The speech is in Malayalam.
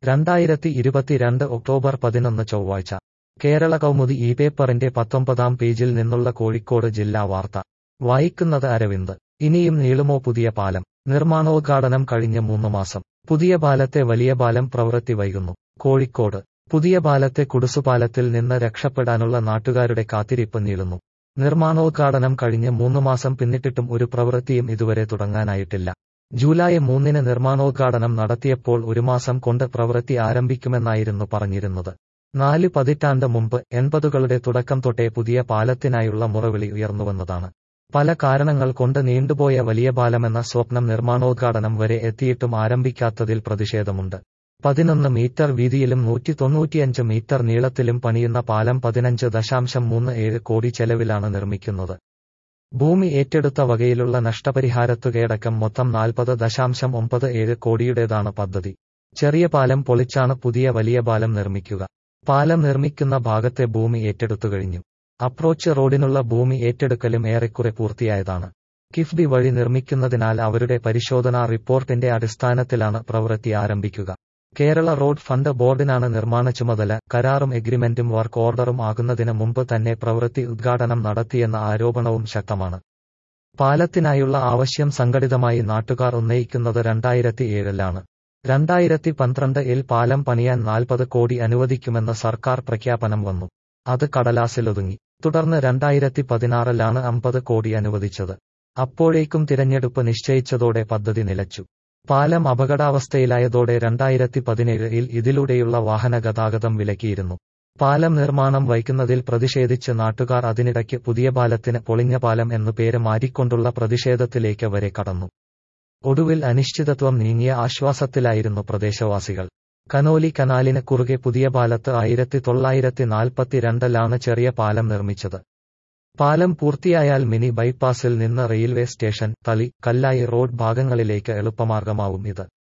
രണ്ടായിരത്തി ഇരുപത്തിരണ്ട് ഒക്ടോബർ പതിനൊന്ന് ചൊവ്വാഴ്ച കേരള കൗമുദി ഈ പേപ്പറിന്റെ പത്തൊമ്പതാം പേജിൽ നിന്നുള്ള കോഴിക്കോട് ജില്ലാ വാർത്ത വായിക്കുന്നത് അരവിന്ദ് ഇനിയും നീളുമോ പുതിയ പാലം നിർമ്മാണോദ്ഘാടനം കഴിഞ്ഞ് മൂന്ന് മാസം പുതിയ പാലത്തെ വലിയ പാലം പ്രവൃത്തി വൈകുന്നു കോഴിക്കോട് പുതിയ പാലത്തെ കുടുസുപാലത്തിൽ നിന്ന് രക്ഷപ്പെടാനുള്ള നാട്ടുകാരുടെ കാത്തിരിപ്പ് നീളുന്നു നിർമ്മാണോദ്ഘാടനം കഴിഞ്ഞ് മൂന്ന് മാസം പിന്നിട്ടിട്ടും ഒരു പ്രവൃത്തിയും ഇതുവരെ തുടങ്ങാനായിട്ടില്ല ജൂലൈ മൂന്നിന് നിർമ്മാണോദ്ഘാടനം നടത്തിയപ്പോൾ ഒരു മാസം കൊണ്ട് പ്രവൃത്തി ആരംഭിക്കുമെന്നായിരുന്നു പറഞ്ഞിരുന്നത് നാല് പതിറ്റാണ്ട് മുമ്പ് എൺപതുകളുടെ തുടക്കം തൊട്ടേ പുതിയ പാലത്തിനായുള്ള മുറവിളി ഉയർന്നുവന്നതാണ് പല കാരണങ്ങൾ കൊണ്ട് നീണ്ടുപോയ വലിയ പാലമെന്ന സ്വപ്നം നിർമ്മാണോദ്ഘാടനം വരെ എത്തിയിട്ടും ആരംഭിക്കാത്തതിൽ പ്രതിഷേധമുണ്ട് പതിനൊന്ന് മീറ്റർ വീതിയിലും നൂറ്റി തൊണ്ണൂറ്റിയഞ്ച് മീറ്റർ നീളത്തിലും പണിയുന്ന പാലം പതിനഞ്ച് ദശാംശം മൂന്ന് ഏഴ് കോടി ചെലവിലാണ് നിർമ്മിക്കുന്നത് ഭൂമി ഏറ്റെടുത്ത വകയിലുള്ള നഷ്ടപരിഹാരത്തുകയടക്കം മൊത്തം നാൽപ്പത് ദശാംശം ഒമ്പത് ഏഴ് കോടിയുടേതാണ് പദ്ധതി ചെറിയ പാലം പൊളിച്ചാണ് പുതിയ വലിയ പാലം നിർമ്മിക്കുക പാലം നിർമ്മിക്കുന്ന ഭാഗത്തെ ഭൂമി ഏറ്റെടുത്തു കഴിഞ്ഞു അപ്രോച്ച് റോഡിനുള്ള ഭൂമി ഏറ്റെടുക്കലും ഏറെക്കുറെ പൂർത്തിയായതാണ് കിഫ്ബി വഴി നിർമ്മിക്കുന്നതിനാൽ അവരുടെ പരിശോധനാ റിപ്പോർട്ടിന്റെ അടിസ്ഥാനത്തിലാണ് പ്രവൃത്തി ആരംഭിക്കുക കേരള റോഡ് ഫണ്ട് ബോർഡിനാണ് നിർമ്മാണ ചുമതല കരാറും എഗ്രിമെന്റും വർക്ക് ഓർഡറും ആകുന്നതിന് മുമ്പ് തന്നെ പ്രവൃത്തി ഉദ്ഘാടനം നടത്തിയെന്ന ആരോപണവും ശക്തമാണ് പാലത്തിനായുള്ള ആവശ്യം സംഘടിതമായി നാട്ടുകാർ ഉന്നയിക്കുന്നത് രണ്ടായിരത്തി ഏഴിലാണ് രണ്ടായിരത്തി പന്ത്രണ്ട് ഇൽ പാലം പണിയാൻ നാൽപ്പത് കോടി അനുവദിക്കുമെന്ന സർക്കാർ പ്രഖ്യാപനം വന്നു അത് കടലാസിലൊതുങ്ങി തുടർന്ന് രണ്ടായിരത്തി പതിനാറിലാണ് അമ്പത് കോടി അനുവദിച്ചത് അപ്പോഴേക്കും തിരഞ്ഞെടുപ്പ് നിശ്ചയിച്ചതോടെ പദ്ധതി നിലച്ചു പാലം അപകടാവസ്ഥയിലായതോടെ രണ്ടായിരത്തി പതിനേഴിൽ ഇതിലൂടെയുള്ള വാഹന ഗതാഗതം വിലക്കിയിരുന്നു പാലം നിർമ്മാണം വൈക്കുന്നതിൽ പ്രതിഷേധിച്ച് നാട്ടുകാർ അതിനിടയ്ക്ക് പുതിയ പാലത്തിന് പൊളിഞ്ഞ പാലം എന്നു പേര് മാറ്റിക്കൊണ്ടുള്ള പ്രതിഷേധത്തിലേക്ക് വരെ കടന്നു ഒടുവിൽ അനിശ്ചിതത്വം നീങ്ങിയ ആശ്വാസത്തിലായിരുന്നു പ്രദേശവാസികൾ കനോലി കനാലിന് കുറുകെ പുതിയ പാലത്ത് ആയിരത്തി തൊള്ളായിരത്തി നാൽപ്പത്തിരണ്ടിലാണ് ചെറിയ പാലം നിർമ്മിച്ചത് പാലം പൂർത്തിയായാൽ മിനി ബൈപ്പാസിൽ നിന്ന് railway station Thali Kallai road ഭാഗങ്ങളിലേക്ക് എളുപ്പമാർഗമാവും ഇത്